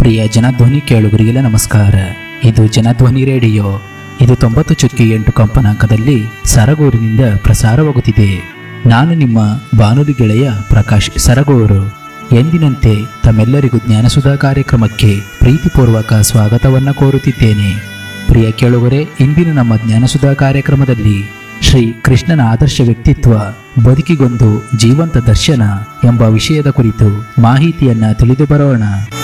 ಪ್ರಿಯ ಜನಧ್ವನಿ ಕೇಳುಗರಿಗೆಲ್ಲ ನಮಸ್ಕಾರ ಇದು ಜನಧ್ವನಿ ರೇಡಿಯೋ ಇದು ತೊಂಬತ್ತು ಚುಕ್ಕಿ ಎಂಟು ಕಂಪನಾಂಕದಲ್ಲಿ ಸರಗೂರಿನಿಂದ ಪ್ರಸಾರವಾಗುತ್ತಿದೆ ನಾನು ನಿಮ್ಮ ಬಾನುಲಿ ಗೆಳೆಯ ಪ್ರಕಾಶ್ ಸರಗೂರು ಎಂದಿನಂತೆ ತಮ್ಮೆಲ್ಲರಿಗೂ ಜ್ಞಾನಸುಧಾ ಕಾರ್ಯಕ್ರಮಕ್ಕೆ ಪ್ರೀತಿಪೂರ್ವಕ ಸ್ವಾಗತವನ್ನ ಕೋರುತ್ತಿದ್ದೇನೆ ಪ್ರಿಯ ಕೇಳುಗರೆ ಇಂದಿನ ನಮ್ಮ ಜ್ಞಾನಸುಧಾ ಕಾರ್ಯಕ್ರಮದಲ್ಲಿ ಶ್ರೀ ಕೃಷ್ಣನ ಆದರ್ಶ ವ್ಯಕ್ತಿತ್ವ ಬದುಕಿಗೊಂದು ಜೀವಂತ ದರ್ಶನ ಎಂಬ ವಿಷಯದ ಕುರಿತು ಮಾಹಿತಿಯನ್ನ ತಿಳಿದು ಬರೋಣ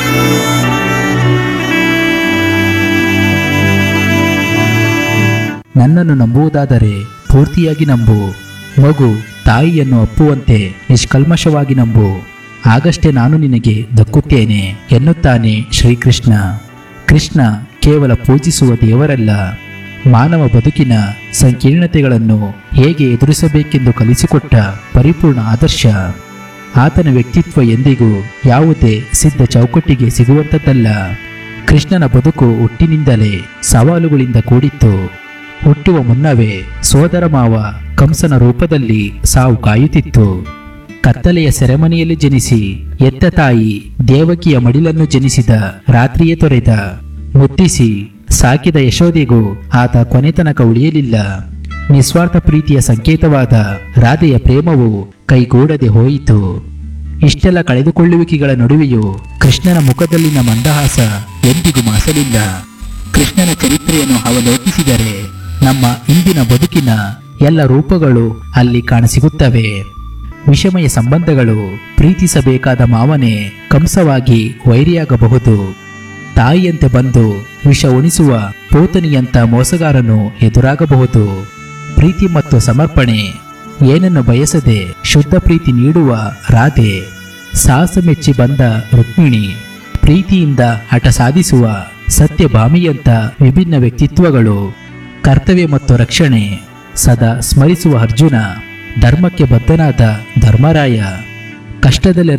ನನ್ನನ್ನು ನಂಬುವುದಾದರೆ ಪೂರ್ತಿಯಾಗಿ ನಂಬು ಮಗು ತಾಯಿಯನ್ನು ಅಪ್ಪುವಂತೆ ನಿಷ್ಕಲ್ಮಶವಾಗಿ ನಂಬು ಆಗಷ್ಟೇ ನಾನು ನಿನಗೆ ದಕ್ಕುತ್ತೇನೆ ಎನ್ನುತ್ತಾನೆ ಶ್ರೀಕೃಷ್ಣ ಕೃಷ್ಣ ಕೇವಲ ಪೂಜಿಸುವ ದೇವರಲ್ಲ ಮಾನವ ಬದುಕಿನ ಸಂಕೀರ್ಣತೆಗಳನ್ನು ಹೇಗೆ ಎದುರಿಸಬೇಕೆಂದು ಕಲಿಸಿಕೊಟ್ಟ ಪರಿಪೂರ್ಣ ಆದರ್ಶ ಆತನ ವ್ಯಕ್ತಿತ್ವ ಎಂದಿಗೂ ಯಾವುದೇ ಸಿದ್ಧ ಚೌಕಟ್ಟಿಗೆ ಸಿಗುವಂಥದ್ದಲ್ಲ ಕೃಷ್ಣನ ಬದುಕು ಹುಟ್ಟಿನಿಂದಲೇ ಸವಾಲುಗಳಿಂದ ಕೂಡಿತ್ತು ಹುಟ್ಟುವ ಮುನ್ನವೇ ಸೋದರ ಮಾವ ಕಂಸನ ರೂಪದಲ್ಲಿ ಸಾವು ಕಾಯುತ್ತಿತ್ತು ಕತ್ತಲೆಯ ಸೆರೆಮನೆಯಲ್ಲಿ ಜನಿಸಿ ಎತ್ತ ತಾಯಿ ದೇವಕಿಯ ಮಡಿಲನ್ನು ಜನಿಸಿದ ರಾತ್ರಿಯೇ ತೊರೆದ ಮುತ್ತಿಸಿ ಸಾಕಿದ ಯಶೋದೆಗೂ ಆತ ಕೊನೆತನಕ ಉಳಿಯಲಿಲ್ಲ ನಿಸ್ವಾರ್ಥ ಪ್ರೀತಿಯ ಸಂಕೇತವಾದ ರಾಧೆಯ ಪ್ರೇಮವು ಕೈಗೂಡದೆ ಹೋಯಿತು ಇಷ್ಟೆಲ್ಲ ಕಳೆದುಕೊಳ್ಳುವಿಕೆಗಳ ನಡುವೆಯೂ ಕೃಷ್ಣನ ಮುಖದಲ್ಲಿನ ಮಂದಹಾಸ ಎಂದಿಗೂ ಮಾಸಲಿಲ್ಲ ಕೃಷ್ಣನ ಚರಿತ್ರೆಯನ್ನು ಅವಲೋಕಿಸಿದರೆ ನಮ್ಮ ಇಂದಿನ ಬದುಕಿನ ಎಲ್ಲ ರೂಪಗಳು ಅಲ್ಲಿ ಕಾಣಸಿಗುತ್ತವೆ ವಿಷಮಯ ಸಂಬಂಧಗಳು ಪ್ರೀತಿಸಬೇಕಾದ ಮಾವನೇ ಕಂಸವಾಗಿ ವೈರಿಯಾಗಬಹುದು ತಾಯಿಯಂತೆ ಬಂದು ವಿಷ ಉಣಿಸುವ ಪೋತನಿಯಂತ ಮೋಸಗಾರನು ಎದುರಾಗಬಹುದು ಪ್ರೀತಿ ಮತ್ತು ಸಮರ್ಪಣೆ ಏನನ್ನು ಬಯಸದೆ ಶುದ್ಧ ಪ್ರೀತಿ ನೀಡುವ ರಾಧೆ ಸಾಹಸ ಮೆಚ್ಚಿ ಬಂದ ರುಕ್ಮಿಣಿ ಪ್ರೀತಿಯಿಂದ ಹಠ ಸಾಧಿಸುವ ಸತ್ಯಭಾಮಿಯಂತ ವಿಭಿನ್ನ ವ್ಯಕ್ತಿತ್ವಗಳು ಕರ್ತವ್ಯ ಮತ್ತು ರಕ್ಷಣೆ ಸದಾ ಸ್ಮರಿಸುವ ಅರ್ಜುನ ಧರ್ಮಕ್ಕೆ ಬದ್ಧನಾದ ಧರ್ಮರಾಯ ಕಷ್ಟದಲ್ಲಿ